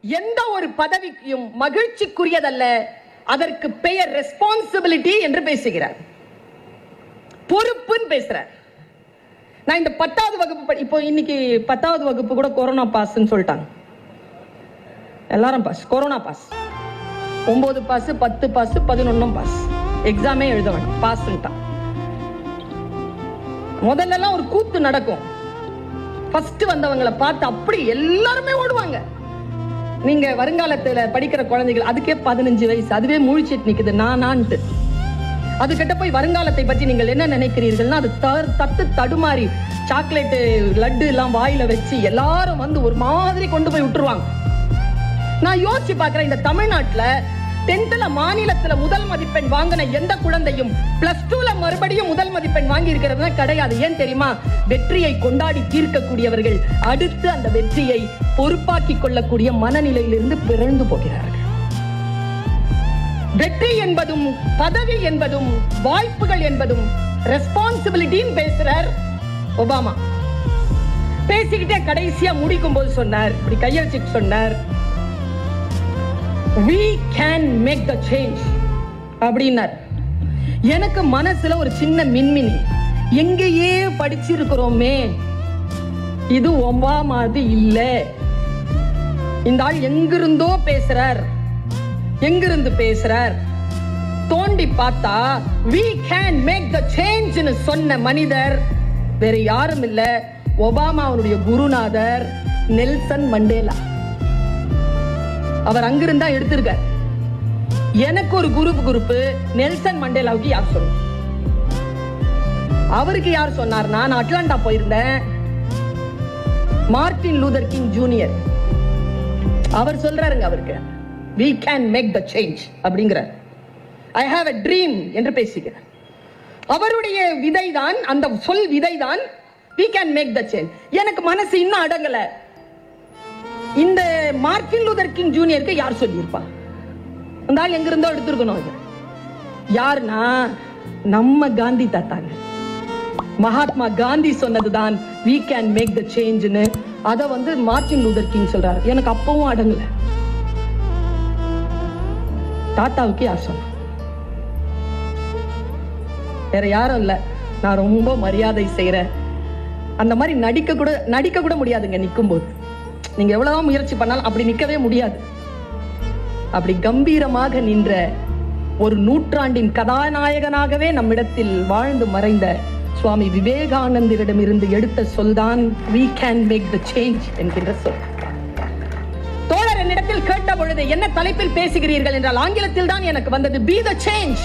எந்த ஒரு பதவிக்கும் மகிழ்ச்சிக்குரியதல்ல அதற்கு பெயர் ரெஸ்பான்சிபிலிட்டி என்று பேசுகிறார் பொறுப்புன்னு பேசுறார் நான் இந்த பத்தாவது வகுப்பு படி- இப்போ இன்னைக்கு பத்தாவது வகுப்பு கூட கொரோனா பாஸ்ன்னு சொல்லிட்டாங்க எல்லாரும் பாஸ் கொரோனா பாஸ் ஒன்பது பாஸ் பத்து பாஸ் பதினொன்னும் பாஸ் எக்ஸாமே எழுத வேண்டாம் பாஸ்ன்ட்டான் முதல்ல எல்லாம் ஒரு கூத்து நடக்கும் ஃபர்ஸ்ட் வந்தவங்களை பார்த்து அப்படி எல்லாருமே ஓடுவாங்க நீங்க வருங்காலத்துல படிக்கிற குழந்தைகள் அதுக்கே பதினஞ்சு வயசு அதுவே முழிச்சிட்டு நிக்குது நான் நான்ட்டு அதுகிட்ட போய் வருங்காலத்தை பற்றி நீங்கள் என்ன நினைக்கிறீர்கள்னா அது தர்- தட்டு தடுமாறி சாக்லேட்டு லட்டு எல்லாம் வாயில வச்சு எல்லாரும் வந்து ஒரு மாதிரி கொண்டு போய் விட்டுருவாங்க நான் யோசிச்சு பார்க்கிறேன் இந்த தமிழ்நாட்டுல டென்த்ல மாநிலத்துல முதல் மதிப்பெண் வாங்கின எந்த குழந்தையும் பிளஸ் டூல மறுபடியும் முதல் மதிப்பெண் வாங்கி இருக்கிறதுனா கிடையாது ஏன் தெரியுமா வெற்றியை கொண்டாடி தீர்க்கக்கூடியவர்கள் அடுத்து அந்த வெற்றியை பொறுப்பாக்கி கொள்ளக்கூடிய மனநிலையிலிருந்து பிறந்து போகிறார்கள் வெற்றி என்பதும் பதவி என்பதும் வாய்ப்புகள் என்பதும் ரெஸ்பான்சிபிலிட்டின்னு பேசுறார் ஒபாமா பேசிக்கிட்டே கடைசியா முடிக்கும் போது சொன்னார் இப்படி கைய வச்சுட்டு சொன்னார் we can make the change அப்படின்னார் எனக்கு மனசுல ஒரு சின்ன மின்மினி எங்கேயே படிச்சிருக்கிறோமே இது ஒபாமாது இல்ல இந்த ஆள் எங்கிருந்தோ பேசுறார் எங்கிருந்து பேசுறார் தோண்டி பார்த்தா we can make the change னு சொன்ன மனிதர் வேற யாரும் இல்ல ஒபாமாவுடைய குருநாதர் நெல்சன் மண்டேலா அவர் அங்கிருந்தா எடுத்திருக்கார் எனக்கு ஒரு குரூப் குரூப் நெல்சன் மண்டேலாவுக்கு யார் சொல்லும் அவருக்கு யார் சொன்னார்னா நான் அட்லாண்டா போயிருந்தேன் மார்ட்டின் லூதர் கிங் ஜூனியர் அவர் சொல்றாருங்க அவருக்கு we can make the change அப்படிங்கிறார் ஐ ஹாவ் a ட்ரீம் என்று பேசுகிறார் அவருடைய விதைதான் அந்த சொல் விதைதான் we can make the change எனக்கு மனசு இன்னும் அடங்கல இந்த மார்ட்டின் லூதர் கிங் ஜூனியருக்கு யார் சொல்லியிருப்பா அந்த ஆள் எங்க இருந்தோ எடுத்திருக்கணும் அது யாருன்னா நம்ம காந்தி தாத்தாங்க மகாத்மா காந்தி சொன்னதுதான் we can make the changeன்னு அத வந்து மார்ட்டின் லூதர் கிங் சொல்றாரு எனக்கு அப்பவும் அடங்கல தாத்தாவுக்கு யார் சொன்னா வேற யாரும் இல்ல நான் ரொம்ப மரியாதை செய்யறேன் அந்த மாதிரி நடிக்க கூட நடிக்க கூட முடியாதுங்க நிற்கும் போது நீங்க எவ்வளவுதான் முயற்சி பண்ணாலும் அப்படி நிக்கவே முடியாது அப்படி கம்பீரமாக நின்ற ஒரு நூற்றாண்டின் கதாநாயகனாகவே நம்மிடத்தில் வாழ்ந்து மறைந்த சுவாமி விவேகானந்தரிடம் இருந்து எடுத்த சொல்தான் we can make the change என்கின்ற சொல் தோழர் என்னிடத்தில் கேட்ட பொழுது என்ன தலைப்பில் பேசுகிறீர்கள் என்றால் ஆங்கிலத்தில் தான் எனக்கு வந்தது be the change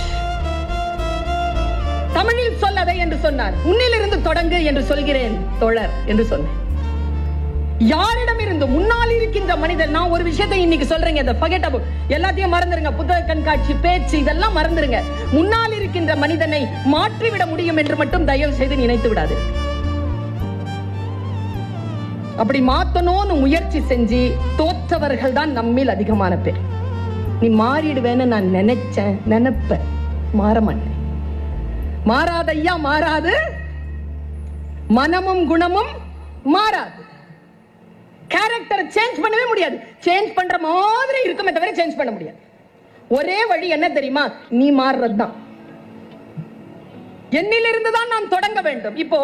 தமிழில் சொல்லதை என்று சொன்னார் உன்னிலிருந்து தொடங்கு என்று சொல்கிறேன் தோழர் என்று சொன்னேன் யாரிடம் இருந்து முன்னால் இருக்கின்ற மனிதர் நான் ஒரு விஷயத்தை இன்னைக்கு சொல்றேங்க இந்த forget about எல்லாத்தையும் மறந்துருங்க புத்தக கண்காட்சி பேச்சு இதெல்லாம் மறந்துருங்க முன்னால் இருக்கின்ற மனிதனை மாற்றிவிட முடியும் என்று மட்டும் தயவு செய்து நினைத்து விடாது அப்படி மாத்தணும்னு முயற்சி செஞ்சு தோற்றவர்கள் தான் நம்மில் அதிகமான பேர் நீ மாறிடுவேன்னு நான் நினைச்சேன் நினைப்பேன் மாற மாட்டேன் மாறாத ஐயா மாறாது மனமும் குணமும் மாறாது கேரக்டர் சேஞ்ச் பண்ணவே முடியாது சேஞ்ச் பண்ற மாதிரி இருக்குமே தவிர சேஞ்ச் பண்ண முடியாது ஒரே வழி என்ன தெரியுமா நீ மாறுறது தான் என்னிலிருந்து தான் நான் தொடங்க வேண்டும் இப்போ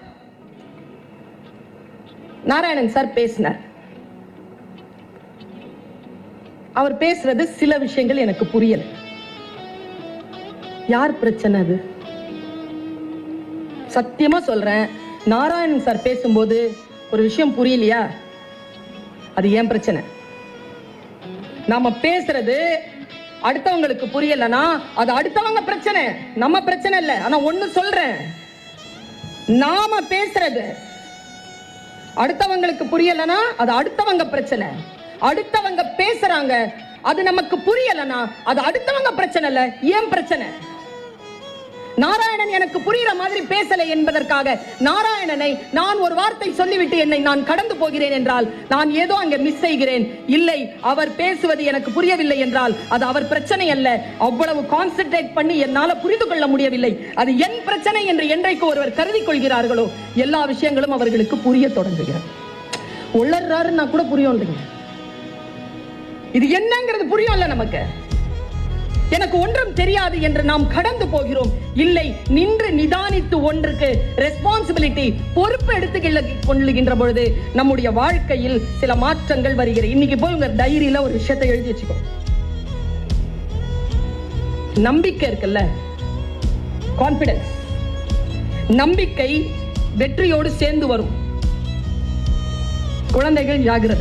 நாராயணன் சார் பேசினார் அவர் பேசுறது சில விஷயங்கள் எனக்கு புரியல யார் பிரச்சனை அது சத்தியமா சொல்றேன் நாராயணன் சார் பேசும்போது ஒரு விஷயம் புரியலையா அது ஏன் பிரச்சனை நாம பேசுறது அடுத்தவங்களுக்கு புரியலனா அது அடுத்தவங்க பிரச்சனை நம்ம பிரச்சனை இல்ல ஆனா ஒண்ணு சொல்றேன் நாம பேசுறது அடுத்தவங்களுக்கு புரியலனா அது அடுத்தவங்க பிரச்சனை அடுத்தவங்க பேசுறாங்க அது நமக்கு புரியலனா அது அடுத்தவங்க பிரச்சனை இல்ல ஏன் பிரச்சனை நாராயணன் எனக்கு புரியுற மாதிரி பேசலை என்பதற்காக நாராயணனை நான் ஒரு வார்த்தை சொல்லிவிட்டு என்னை நான் கடந்து போகிறேன் என்றால் நான் ஏதோ அங்கே மிஸ் செய்கிறேன் இல்லை அவர் பேசுவது எனக்கு புரியவில்லை என்றால் அது அவர் பிரச்சனை அல்ல அவ்வளவு கான்சென்ட்ரேட் பண்ணி என்னால புரிந்து கொள்ள முடியவில்லை அது என் பிரச்சனை என்று என்றைக்கு ஒருவர் கருதி கொள்கிறார்களோ எல்லா விஷயங்களும் அவர்களுக்கு புரிய தொடங்குகிறது உளர்றாருன்னா கூட புரியும் இல்லைங்க இது என்னங்கிறது புரியும்ல நமக்கு எனக்கு ஒன்றும் தெரியாது என்று நாம் கடந்து போகிறோம் இல்லை நின்று நிதானித்து ஒன்றுக்கு ரெஸ்பான்சிபிலிட்டி பொறுப்பு எடுத்து கொள்ளுகின்ற பொழுது நம்முடைய வாழ்க்கையில் சில மாற்றங்கள் வருகிறது இன்னைக்கு போய் உங்க டைரியில ஒரு விஷயத்தை எழுதி வச்சுக்கோ நம்பிக்கை இருக்குல்ல கான்பிடன்ஸ் நம்பிக்கை வெற்றியோடு சேர்ந்து வரும் குழந்தைகள் ஜாகிரதை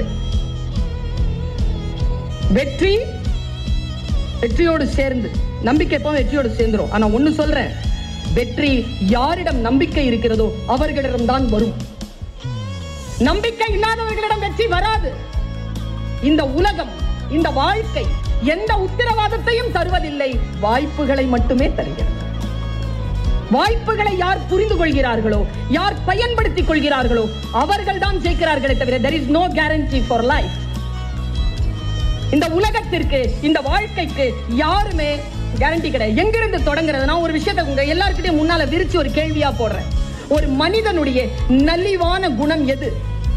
வெற்றி வெற்றியோடு சேர்ந்து நம்பிக்கை எப்போ வெற்றியோடு சேர்ந்துரும் ஆனா ஒண்ணு சொல்றேன் வெற்றி யாரிடம் நம்பிக்கை இருக்கிறதோ அவர்களிடம் தான் வரும் நம்பிக்கை இல்லாதவர்களிடம் வெற்றி வராது இந்த உலகம் இந்த வாழ்க்கை எந்த உத்தரவாதத்தையும் தருவதில்லை வாய்ப்புகளை மட்டுமே தருகிறது வாய்ப்புகளை யார் புரிந்து கொள்கிறார்களோ யார் பயன்படுத்திக் கொள்கிறார்களோ அவர்கள் தான் ஜெயிக்கிறார்களே தவிர there is no guarantee for life இந்த உலகத்திற்கு இந்த வாழ்க்கைக்கு யாருமே கேரண்டி கிடையாது எங்கிருந்து தொடங்குறது நான் ஒரு விஷயத்தை உங்க எல்லாருக்கிட்டையும் முன்னால விரிச்சு ஒரு கேள்வியா போடுறேன் ஒரு மனிதனுடைய நலிவான குணம் எது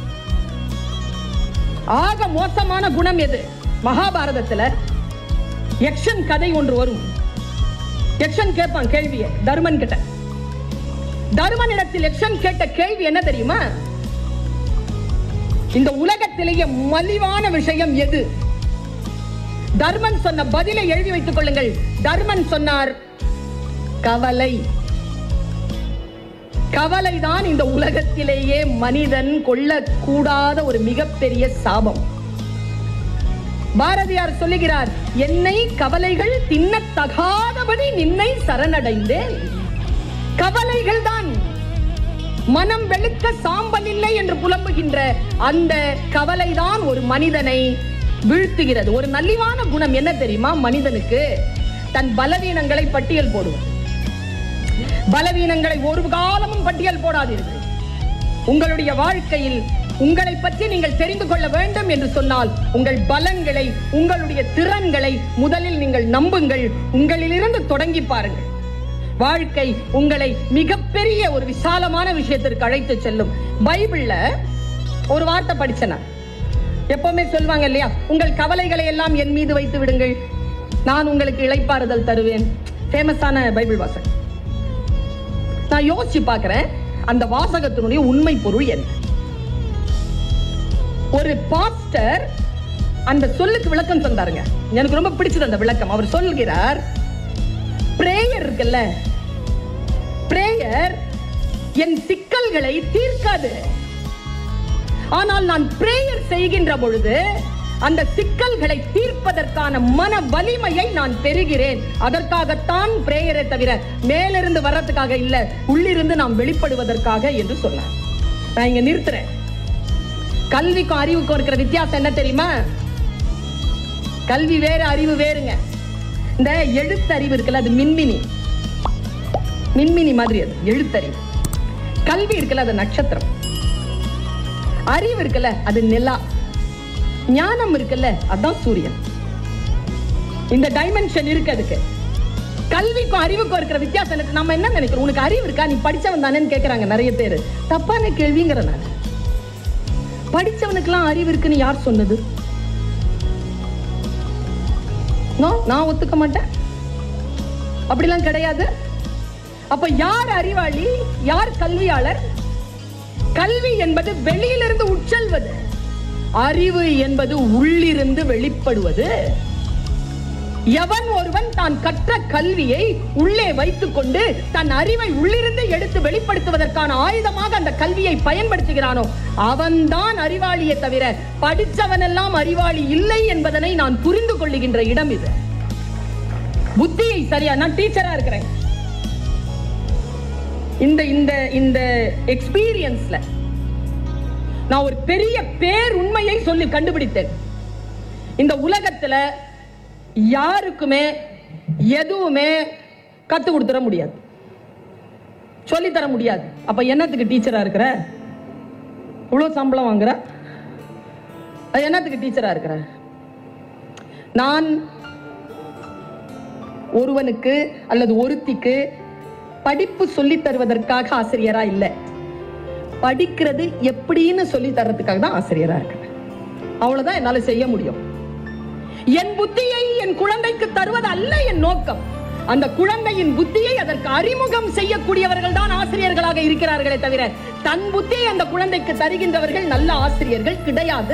ஆக மோசமான குணம் எது மகாபாரதத்துல யக்ஷன் கதை ஒன்று வரும் யக்ஷன் கேட்பான் கேள்வியை தர்மன் கிட்ட தர்மனிடத்தில் யக்ஷன் கேட்ட கேள்வி என்ன தெரியுமா இந்த உலகத்திலேயே மலிவான விஷயம் எது தர்மன் சொன்ன பதிலை எழுதி வைத்துக் கொள்ளுங்கள் தர்மன் சொன்னார் கவலை கவலைதான் இந்த உலகத்திலேயே மனிதன் கொள்ளக்கூடாத ஒரு மிகப்பெரிய சாபம் பாரதியார் சொல்லுகிறார் என்னை கவலைகள் தின்னத்தகாதபடி நின்னை சரணடைந்தேன் கவலைகள் தான் மனம் வெளுக்க சாம்பல் இல்லை என்று புலம்புகின்ற அந்த கவலைதான் ஒரு மனிதனை வீழ்த்துகிறது ஒரு நல்லிவான குணம் என்ன தெரியுமா மனிதனுக்கு தன் பலவீனங்களை பட்டியல் போடுவது பலவீனங்களை ஒரு காலமும் பட்டியல் போடாதீர்கள் உங்களுடைய வாழ்க்கையில் உங்களை பற்றி நீங்கள் தெரிந்து கொள்ள வேண்டும் என்று சொன்னால் உங்கள் பலன்களை உங்களுடைய திறன்களை முதலில் நீங்கள் நம்புங்கள் உங்களிலிருந்து தொடங்கி பாருங்கள் வாழ்க்கை உங்களை மிகப்பெரிய ஒரு விசாலமான விஷயத்திற்கு அழைத்து செல்லும் பைபிள்ல ஒரு வார்த்தை படிச்சேன் நான். எப்பவுமே சொல்லுவாங்க இல்லையா உங்கள் கவலைகளை எல்லாம் என் மீது வைத்து விடுங்கள் நான் உங்களுக்கு இளைப்பாறுதல் தருவேன் ஃபேமஸான பைபிள் வாசகம் நான் யோசிச்சு பார்க்கிறேன் அந்த வாசகத்தினுடைய உண்மை பொருள் என்ன ஒரு பாஸ்டர் அந்த சொல்லுக்கு விளக்கம் தந்தாருங்க எனக்கு ரொம்ப பிடிச்சது அந்த விளக்கம் அவர் சொல்கிறார் பிரேயர் இருக்குல்ல பிரேயர் என் சிக்கல்களை தீர்க்காது ஆனால் நான் பிரேயர் செய்கின்ற பொழுது அந்த சிக்கல்களை தீர்ப்பதற்கான மன வலிமையை நான் பெறுகிறேன் அதற்காகத்தான் பிரேயரை தவிர மேலிருந்து வர்றதுக்காக இல்ல உள்ளிருந்து நாம் வெளிப்படுவதற்காக என்று சொன்னார் நான் இங்க நிறுத்துறேன் கல்விக்கும் அறிவுக்கும் இருக்கிற வித்தியாசம் என்ன தெரியுமா கல்வி வேறு அறிவு வேறுங்க இந்த எழுத்தறிவு இருக்குல்ல அது மின்மினி மின்மினி மாதிரி அது எழுத்தறிவு கல்வி இருக்குல்ல அது நட்சத்திரம் அறிவு இருக்குல்ல அது நிலா ஞானம் இருக்குல்ல அதான் சூரியன் இந்த டைமென்ஷன் இருக்கு அதுக்கு கல்விக்கும் அறிவுக்கும் இருக்கிற வித்தியாசம் எனக்கு நம்ம என்ன நினைக்கிறோம் உனக்கு அறிவு இருக்கா நீ படிச்சவன் தானேன்னு கேக்குறாங்க நிறைய பேர் தப்பான கேள்விங்கிற நான் படிச்சவனுக்கெல்லாம் அறிவு இருக்குன்னு யார் சொன்னது No, நான் ஒத்துக்க மாட்டேன் அப்படிலாம் கிடையாது அப்ப யார் அறிவாளி யார் கல்வியாளர் கல்வி என்பது வெளியிலிருந்து உட்செல்வது அறிவு என்பது உள்ளிருந்து வெளிப்படுவது எவன் ஒருவன் தான் கற்ற கல்வியை உள்ளே வைத்துக் கொண்டு தன் அறிவை உள்ளிருந்து எடுத்து வெளிப்படுத்துவதற்கான ஆயுதமாக அந்த கல்வியை பயன்படுத்துகிறானோ அவன்தான் அறிவாளியே தவிர படித்தவனெல்லாம் அறிவாளி இல்லை என்பதனை நான் புரிந்து கொள்ளுகின்ற இடம் இது புத்தியை சரியா நான் டீச்சரா இருக்கிறேன் இந்த இந்த இந்த எக்ஸ்பீரியன்ஸ்ல நான் ஒரு பெரிய பேர் உண்மையை சொல்லி கண்டுபிடித்தேன் இந்த உலகத்துல யாருக்குமே எதுவுமே கத்து கொடுத்துட முடியாது சொல்லி தர முடியாது அப்ப என்னத்துக்கு டீச்சரா இருக்கிற இவ்வளவு சம்பளம் வாங்குற அது என்னத்துக்கு டீச்சரா இருக்கிற நான் ஒருவனுக்கு அல்லது ஒருத்திக்கு படிப்பு சொல்லி தருவதற்காக ஆசிரியரா இல்லை படிக்கிறது எப்படின்னு சொல்லி தர்றதுக்காக தான் ஆசிரியரா இருக்கிறேன் அவ்வளவுதான் என்னால செய்ய முடியும் என் புத்தியை என் குழந்தைக்கு தருவது அல்ல என் நோக்கம் அந்த குழந்தையின் புத்தியை அதற்கு அறிமுகம் செய்யக்கூடியவர்கள் தான் ஆசிரியர்களாக இருக்கிறார்களே தவிர தன் புத்தியை அந்த குழந்தைக்கு தருகின்றவர்கள் நல்ல ஆசிரியர்கள் கிடையாது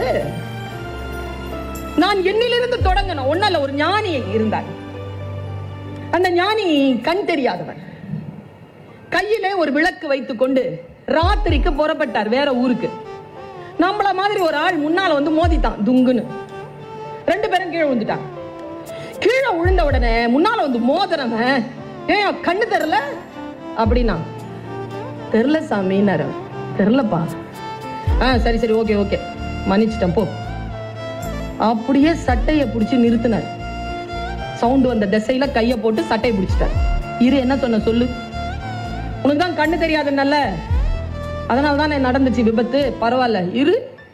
நான் என்னிலிருந்து தொடங்கணும் ஒன்னல்ல ஒரு ஞானி இருந்தார் அந்த ஞானி கண் தெரியாதவன் கையிலே ஒரு விளக்கு வைத்துக் கொண்டு ராத்திரிக்கு புறப்பட்டார் வேற ஊருக்கு நம்மள மாதிரி ஒரு ஆள் முன்னால வந்து மோதிட்டான் துங்குன்னு ரெண்டு பேரும் கீழே விழுந்துட்டாங்க கீழே விழுந்த உடனே முன்னால வந்து மோதிரவன் ஏன் கண்ணு தெரியல அப்படின்னா தெரில சாமின்னாரு அவர். தெரிலப்பா ஆ சரி சரி ஓகே ஓகே மன்னிச்சிட்டேன் போ அப்படியே சட்டையை பிடிச்சி நிறுத்தினார் சவுண்டு வந்த திசையில கையை போட்டு சட்டையை பிடிச்சிட்டார் இரு என்ன சொன்ன சொல்லு உனக்கு தான் கண்ணு தெரியாதுன்னல்ல அதனால தான் நடந்துச்சு விபத்து பரவாயில்ல இரு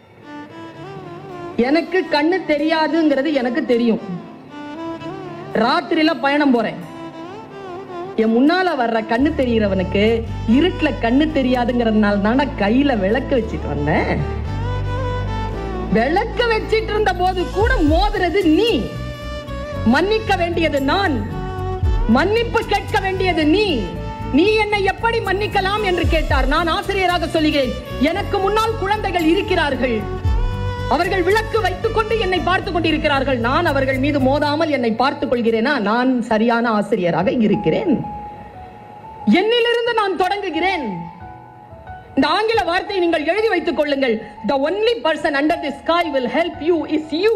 எனக்கு கண்ணு தெரியாதுங்கிறது எனக்கு தெரியும் ராத்திரியில பயணம் போறேன் என் முன்னால வர்ற கண்ணு தெரியறவனுக்கு இருட்டுல கண்ணு தெரியாதுங்கிறதுனால தானே கையில விளக்கு வச்சுட்டு வந்தேன் விளக்கு வச்சிட்டு இருந்த போது கூட மோதுறது நீ மன்னிக்க வேண்டியது நான் மன்னிப்பு கேட்க வேண்டியது நீ நீ என்னை எப்படி மன்னிக்கலாம் என்று கேட்டார் நான் ஆசிரியராக சொல்லுகிறேன் எனக்கு முன்னால் குழந்தைகள் இருக்கிறார்கள் அவர்கள் விளக்கு வைத்துக் கொண்டு என்னை பார்த்து கொண்டிருக்கிறார்கள் நான் அவர்கள் மீது மோதாமல் என்னை பார்த்துக் கொள்கிறேனா நான் சரியான ஆசிரியராக இருக்கிறேன் என்னிலிருந்து நான் தொடங்குகிறேன் இந்த ஆங்கில வார்த்தையை நீங்கள் எழுதி வைத்துக் கொள்ளுங்கள் the only person under the sky will help you is you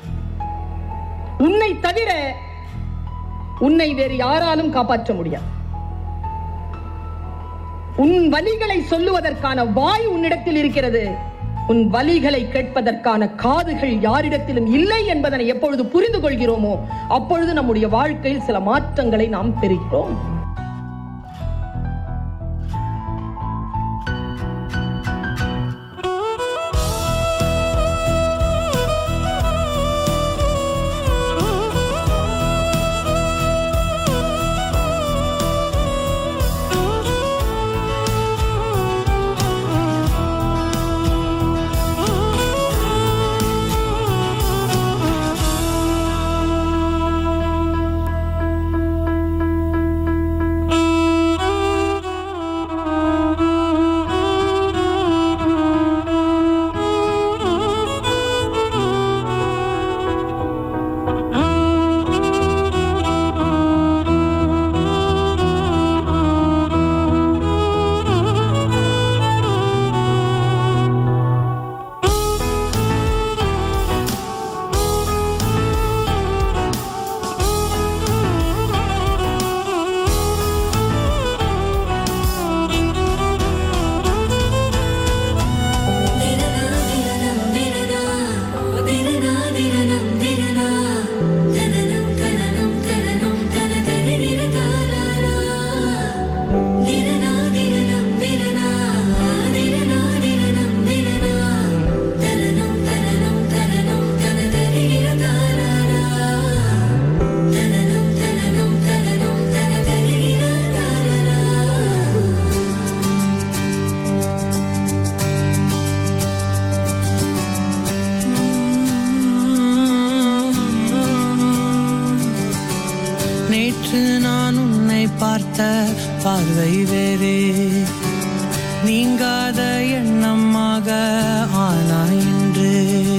உன்னை தவிர உன்னை வேறு யாராலும் காப்பாற்ற முடியாது உன் வலிகளை சொல்லுவதற்கான வாய் உன்னிடத்தில் இருக்கிறது உன் வலிகளை கேட்பதற்கான காதுகள் யாரிடத்திலும் இல்லை என்பதனை எப்பொழுது புரிந்து கொள்கிறோமோ அப்பொழுது நம்முடைய வாழ்க்கையில் சில மாற்றங்களை நாம் பெறுகிறோம் நேற்று நான் உன்னை பார்த்த பார்வை வேறே நீங்காத எண்ணமாக ஆனாய் இன்று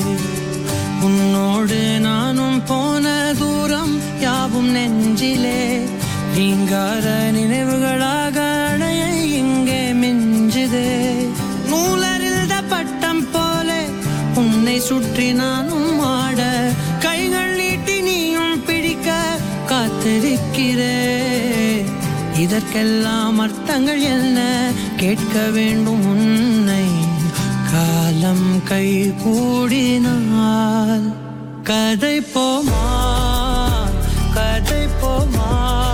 உன்னோடு நானும் போன தூரம் யாவும் நெஞ்சிலே நீங்காத நினைவுகளாக அணைய இங்கே மிஞ்சுதே நூலறிந்த பட்டம் போல உன்னை சுற்றி நானும் ஆட கைகள் நீட்டி நீயும் பிடிக்க காத்திருக்கிறே இதற்கெல்லாம் அர்த்தங்கள் என்ன கேட்க வேண்டும் உன்னை காலம் கை கூடினால் கதை போமா கதை போமா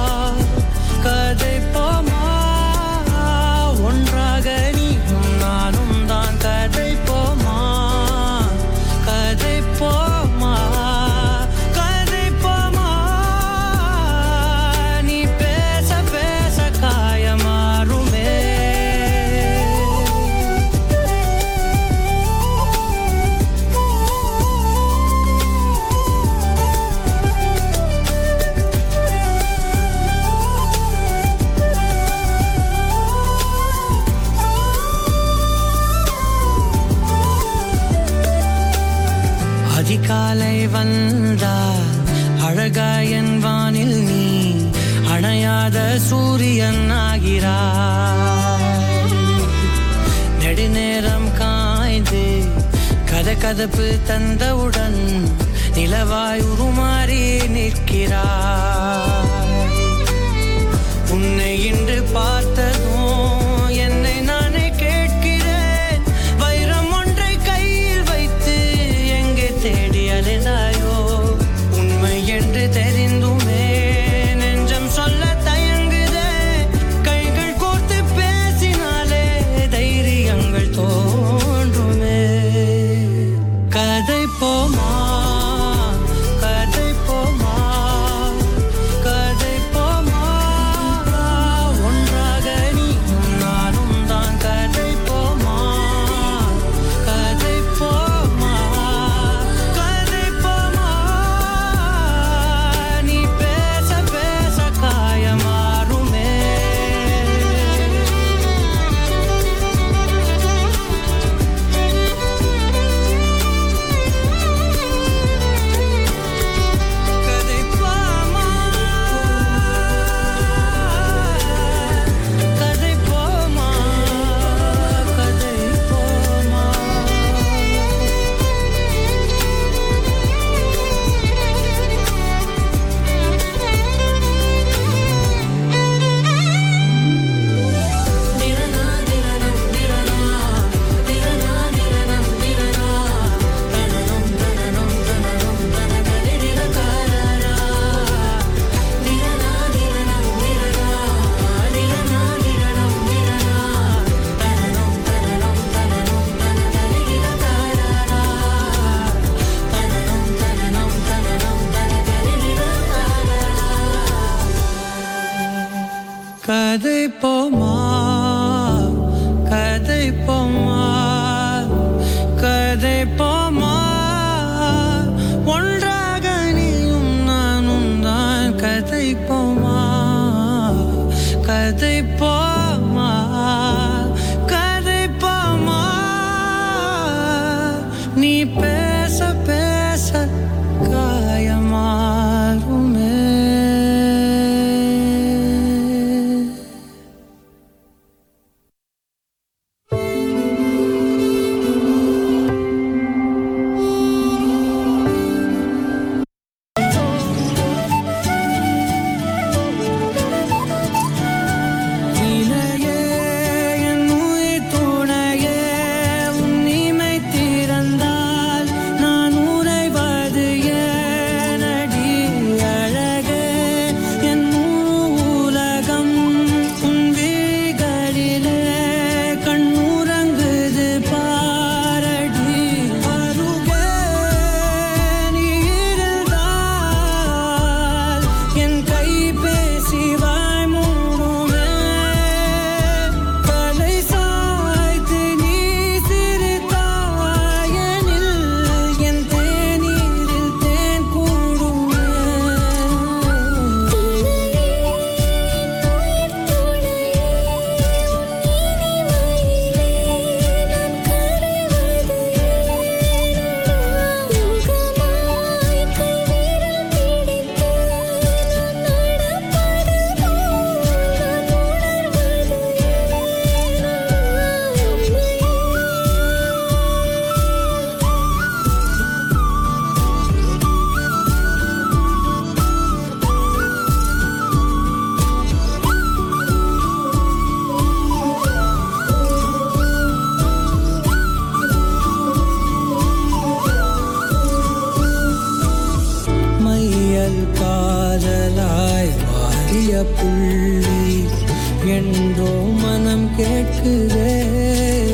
கதை போமா ஒன்றாக நீயும் நானும் தான் கதை போமா கதை போமா கதை போமா நீ பேச பேச காயமாறுமே சூரியனாகிறாய் நெடுநேரம் காய்ந்து கத கதப்பு தந்தவுடன் நிலவாய் உருமாறி நிற்கிறாய் உன்னை இன்று பார்த்ததும் என்னை நானே கேட்கிறேன் வைரம் ஒன்றை கையில் வைத்து எங்கே தேடி அலைந்தாயோ உண்மை என்று தெரிந்துமே நெஞ்சம் சொல்ல தயங்குதே கைகள் கோர்த்து பேசினாலே தைரியங்கள் தோன்றுமே கதை போமா கதை போமா கதை போமா ஒன்றாக நீயும் நானும் தான் கதை போமா கதை போமா கதை போமா நீ பேச பேச காயமாறுமே கதை போமா கதை போமா கதை போமா கதை போமா கதை போமா கதை போமா ஒன்றாக நீயும் நானும் தான் கதை போமா கதை போமா கதை போமா நீ பேச பேச காயமாறுமே இணையே என் உயிர் துணையே உன் இமை திறந்தால் நான் உறைவது ஏனடி அழகே என் உலகம் உன் விழிகளிலே கண்ணுறங்குது பாரடி அருகே நீ இருந்தால் என் கை பேசி வாய் மூடுமே தலை சாய்த்து நீ சிரித்தாயனில் என் தேநீரில் தேன் கூடுமே மையல் காதலாய் வாரிய புள்ளி என்றோ மனம் கேட்குதே